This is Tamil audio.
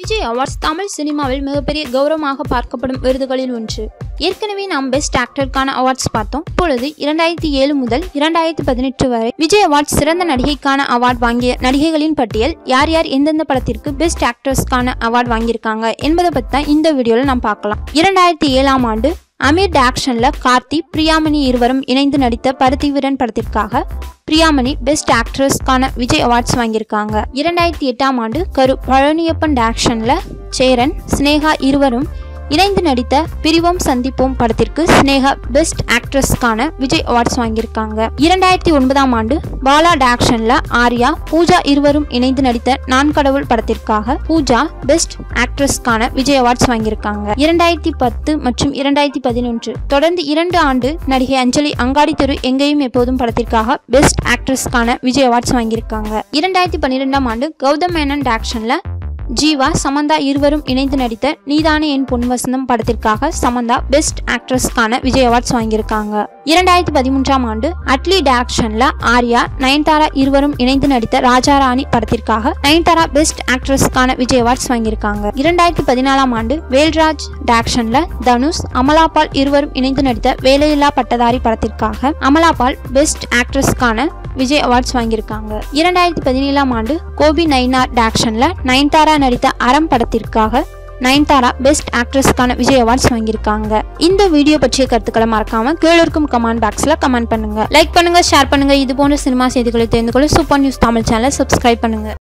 விஜய் அவார்ட்ஸ் தமிழ் சினிமாவில் மிகப்பெரிய கௌரவமாக பார்க்கப்படும் விருதுகளில் ஒன்று ஏற்கனவே நாம் பெஸ்ட் ஆக்டருக்கான அவார்ட்ஸ் பார்த்தோம் இப்பொழுது இரண்டாயிரத்தி ஏழு முதல் இரண்டாயிரத்தி பதினெட்டு வரை விஜய் அவார்ட்ஸ் சிறந்த நடிகைக்கான அவார்ட் வாங்கிய நடிகைகளின் பட்டியல் யார் யார் எந்தெந்த படத்திற்கு பெஸ்ட் ஆக்ட்ரஸ்க்கான அவார்ட் வாங்கியிருக்காங்க என்பதை பற்றி தான் இந்த வீடியோவில் நாம் பார்க்கலாம் இரண்டாயிரத்தி ஏழாம் ஆண்டு அமீர் டாக்ஷன்ல கார்த்தி பிரியாமணி இருவரும் இணைந்து நடித்த பருத்தி வீரன் படத்திற்காக பிரியாமணி பெஸ்ட் ஆக்ட்ரஸ்க்கான விஜய் அவார்ட்ஸ் வாங்கியிருக்காங்க இரண்டாயிரத்தி எட்டாம் ஆண்டு கரு பழனியப்பன் டாக்ஷன்ல சேரன் சினேகா இருவரும் இணைந்து நடித்த பிரிவோம் சந்திப்போம் படத்திற்கு ஸ்னேகா பெஸ்ட் ஆக்ட்ரஸ்க்கான விஜய் அவார்ட்ஸ் வாங்கியிருக்காங்க இரண்டாயிரத்தி ஒன்பதாம் ஆண்டு பாலா டாக்ஷன்ல ஆர்யா பூஜா இருவரும் இணைந்து நடித்த நான் கடவுள் படத்திற்காக பூஜா பெஸ்ட் ஆக்ட்ரஸ்க்கான விஜய் அவார்ட்ஸ் வாங்கியிருக்காங்க இரண்டாயிரத்தி பத்து மற்றும் இரண்டாயிரத்தி பதினொன்று தொடர்ந்து இரண்டு ஆண்டு நடிகை அஞ்சலி அங்காடி தெரு எங்கேயும் எப்போதும் படத்திற்காக பெஸ்ட் ஆக்ட்ரஸ்க்கான விஜய் அவார்ட்ஸ் வாங்கியிருக்காங்க இரண்டாயிரத்தி பன்னிரெண்டாம் ஆண்டு கௌதம் மேனன் டாக்ஷன்ல ஜீவா சமந்தா இருவரும் இணைந்து நடித்த நீதானே என் பொன் வசந்தம் படத்திற்காக சமந்தா பெஸ்ட் ஆக்ட்ரஸ்க்கான விஜய் அவார்ட்ஸ் வாங்கியிருக்காங்க இரண்டாயிரத்தி பதிமூன்றாம் ஆண்டு அட்லி டாக்ஷன்ல ஆர்யா நயன்தாரா இருவரும் இணைந்து நடித்த ராஜாராணி படத்திற்காக நயன்தாரா பெஸ்ட் ஆக்ட்ரஸ்க்கான விஜய் அவார்ட்ஸ் வாங்கியிருக்காங்க இரண்டாயிரத்தி பதினாலாம் ஆண்டு வேல்ராஜ் டாக்ஷன்ல தனுஷ் அமலாபால் இருவரும் இணைந்து நடித்த வேலையில்லா பட்டதாரி படத்திற்காக அமலாபால் பெஸ்ட் ஆக்ட்ரஸ்க்கான விஜய் அவார்ட்ஸ் வாங்கியிருக்காங்க இரண்டாயிரத்தி பதினேழாம் ஆண்டு கோபி நைனார் டாக்ஷன்ல நயன்தாரா நடித்த அறம் படத்திற்காக நயன்தாரா பெஸ்ட் ஆக்ட்ரஸ்க்கான விஜய் அவார்ட்ஸ் வாங்கியிருக்காங்க இந்த வீடியோ பற்றிய கருத்துக்களை மறக்காம கீழே இருக்கும் கமெண்ட் பாக்ஸ்ல கமெண்ட் பண்ணுங்க லைக் பண்ணுங்க ஷேர் பண்ணுங்க இது போன்ற சினிமா செய்திகளை தெரிந்து கொள்ள சூப்பர் நியூஸ் தமிழ் சேனலை சப்ஸ்கிரைப் பண்ணுங்க